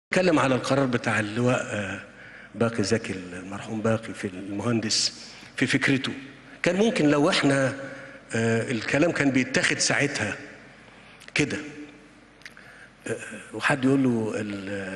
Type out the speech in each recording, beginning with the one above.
اتكلم على القرار بتاع اللواء آه، باقي زكي المرحوم باقي في المهندس في فكرته كان ممكن لو احنا آه، الكلام كان بيتاخد ساعتها كده آه، وحد يقول له ال-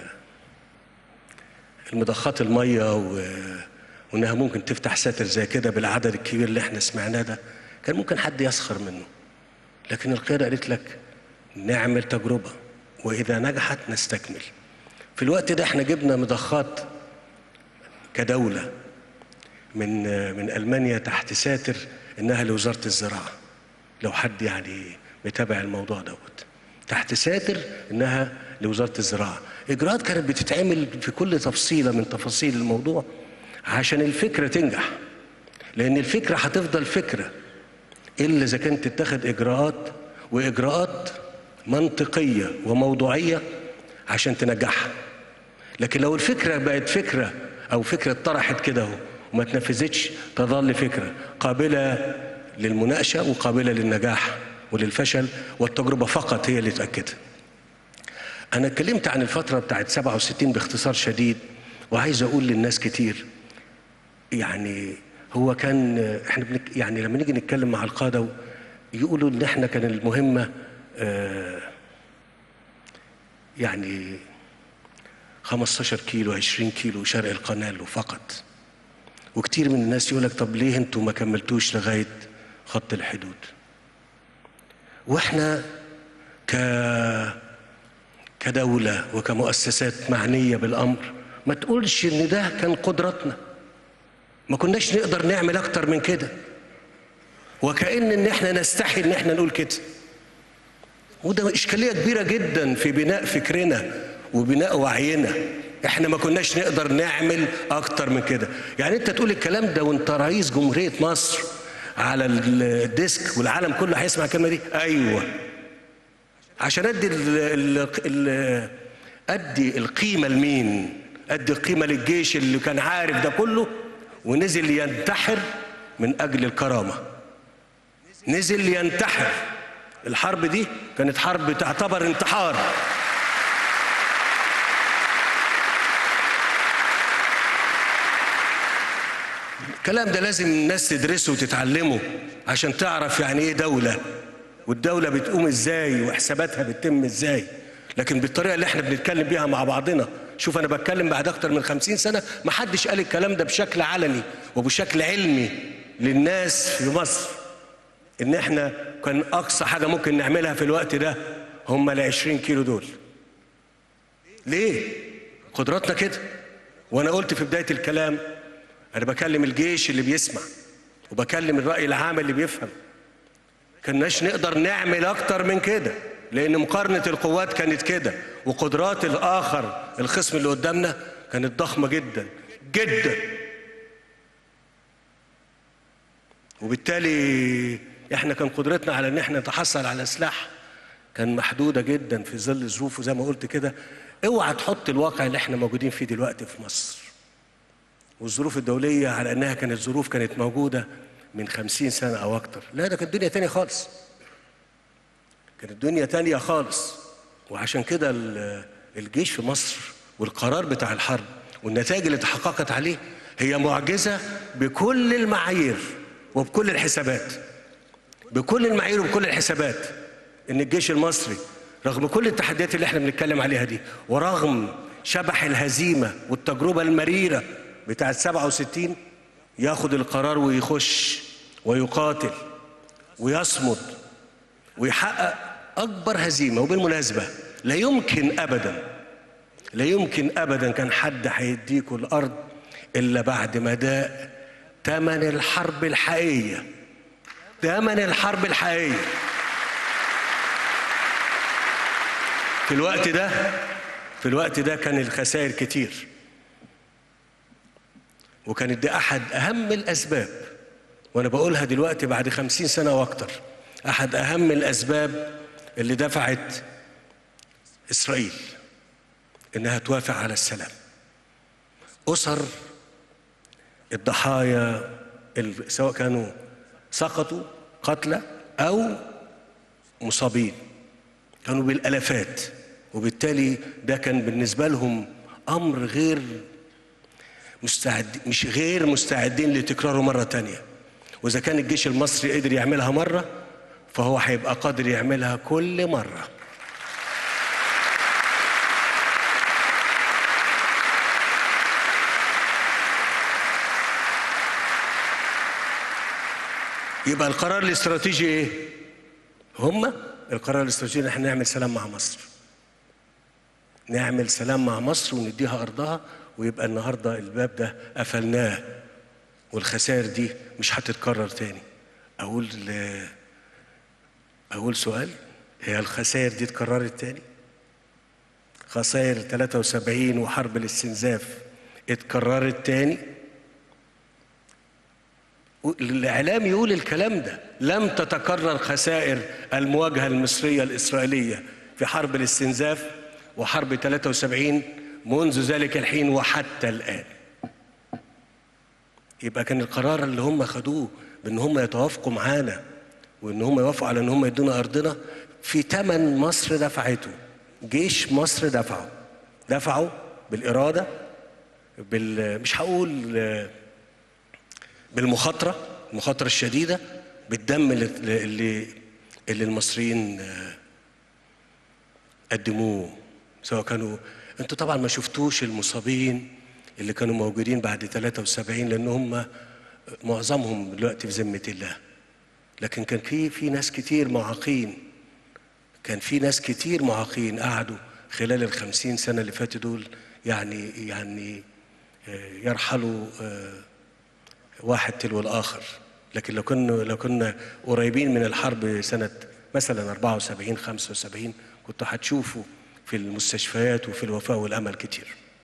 المضخات الميه و- وانها ممكن تفتح ساتر زي كده بالعدد الكبير اللي احنا سمعناه ده كان ممكن حد يسخر منه لكن القياده قالت لك نعمل تجربه واذا نجحت نستكمل في الوقت ده احنا جبنا مضخات كدوله من من المانيا تحت ساتر انها لوزاره الزراعه لو حد يعني متابع الموضوع دوت تحت ساتر انها لوزاره الزراعه اجراءات كانت بتتعمل في كل تفصيله من تفاصيل الموضوع عشان الفكره تنجح لان الفكره هتفضل فكره الا اذا كانت تتخذ اجراءات واجراءات منطقيه وموضوعيه عشان تنجحها لكن لو الفكره بقت فكره او فكره طرحت كده اهو وما اتنفذتش تظل فكره قابله للمناقشه وقابله للنجاح وللفشل والتجربه فقط هي اللي تاكدها انا اتكلمت عن الفتره بتاعت 67 باختصار شديد وعايز اقول للناس كتير يعني هو كان احنا بنك يعني لما نيجي نتكلم مع القاده يقولوا ان احنا كان المهمه آه يعني 15 كيلو 20 كيلو شرق القناه فقط وكتير من الناس يقول لك طب ليه انتوا ما كملتوش لغايه خط الحدود واحنا ك كدوله وكمؤسسات معنيه بالامر ما تقولش ان ده كان قدرتنا ما كناش نقدر نعمل اكتر من كده وكأن ان احنا نستحي ان احنا نقول كده وده اشكاليه كبيره جدا في بناء فكرنا وبناء وعينا احنا ما كناش نقدر نعمل اكتر من كده يعني انت تقول الكلام ده وانت رئيس جمهوريه مصر على الديسك والعالم كله هيسمع الكلمه دي ايوه عشان ادي ال ال ال ادي القيمه لمين ادي القيمه للجيش اللي كان عارف ده كله ونزل ينتحر من اجل الكرامه نزل ينتحر الحرب دي كانت حرب تعتبر انتحار الكلام ده لازم الناس تدرسه وتتعلمه عشان تعرف يعني ايه دولة والدولة بتقوم ازاي وحساباتها بتتم ازاي لكن بالطريقة اللي احنا بنتكلم بيها مع بعضنا شوف انا بتكلم بعد اكتر من خمسين سنة ما حدش قال الكلام ده بشكل علني وبشكل علمي للناس في مصر ان احنا كان اقصى حاجة ممكن نعملها في الوقت ده هم ال 20 كيلو دول ليه قدراتنا كده وانا قلت في بداية الكلام انا بكلم الجيش اللي بيسمع وبكلم الرأي العام اللي بيفهم كناش نقدر نعمل اكتر من كده لان مقارنة القوات كانت كده وقدرات الاخر الخصم اللي قدامنا كانت ضخمة جدا جدا وبالتالي احنا كان قدرتنا على ان احنا نتحصل على سلاح كان محدودة جدا في ظل ظروف وزي ما قلت كده اوعى تحط الواقع اللي احنا موجودين فيه دلوقتي في مصر والظروف الدولية على أنها كانت ظروف كانت موجودة من خمسين سنة أو أكتر لا ده كانت دنيا تانية خالص كانت دنيا تانية خالص وعشان كده ال- الجيش في مصر والقرار بتاع الحرب والنتائج اللي تحققت عليه هي معجزة بكل المعايير وبكل الحسابات بكل المعايير وبكل الحسابات ان الجيش المصري رغم كل التحديات اللي احنا بنتكلم عليها دي ورغم شبح الهزيمة والتجربة المريرة بتاعت 67 ياخد القرار ويخش ويقاتل ويصمد ويحقق أكبر هزيمة وبالمناسبة لا يمكن أبدا لا يمكن أبدا كان حد هيديكوا الأرض إلا بعد ما داء ثمن الحرب الحقيقية ثمن الحرب الحقيقية في الوقت ده في الوقت ده كان الخسائر كتير وكانت دي أحد أهم الأسباب وأنا بقولها دلوقتي بعد خمسين سنة وأكتر أحد أهم الأسباب اللي دفعت إسرائيل إنها توافق على السلام أسر الضحايا ال- سواء كانوا سقطوا قتلى أو مصابين كانوا بالالافات وبالتالي ده كان بالنسبة لهم أمر غير مستعد مش غير مستعدين لتكراره مرة تانية وإذا كان الجيش المصري قدر يعملها مرة فهو هيبقى قادر يعملها كل مرة يبقى القرار الاستراتيجي ايه؟ هما القرار الاستراتيجي ان احنا نعمل سلام مع مصر. نعمل سلام مع مصر ونديها ارضها ويبقى النهارده الباب ده قفلناه والخسائر دي مش هتتكرر تاني. اقول اقول سؤال هي الخسائر دي اتكررت تاني؟ خسائر 73 وحرب الاستنزاف اتكررت تاني؟ الإعلام يقول الكلام ده لم تتكرر خسائر المواجهة المصرية الإسرائيلية في حرب الاستنزاف وحرب 73 منذ ذلك الحين وحتى الآن يبقى كان القرار اللي هم خدوه بأن هم يتوافقوا معانا وأن هم يوافقوا على أن هم يدونا أرضنا في ثمن مصر دفعته جيش مصر دفعه دفعه بالإرادة بال مش هقول بالمخاطرة المخاطرة الشديدة بالدم اللي, اللي, اللي المصريين قدموه سواء كانوا انتوا طبعا ما شفتوش المصابين اللي كانوا موجودين بعد 73 لان هم معظمهم دلوقتي في ذمة الله لكن كان في في ناس كتير معاقين كان في ناس كتير معاقين قعدوا خلال الخمسين سنة اللي فاتوا دول يعني يعني يرحلوا واحد تلو الآخر لكن لو كنا لو كنا قريبين من الحرب سنة مثلا 74 75 كنتوا هتشوفوا في المستشفيات وفي الوفاء والأمل كتير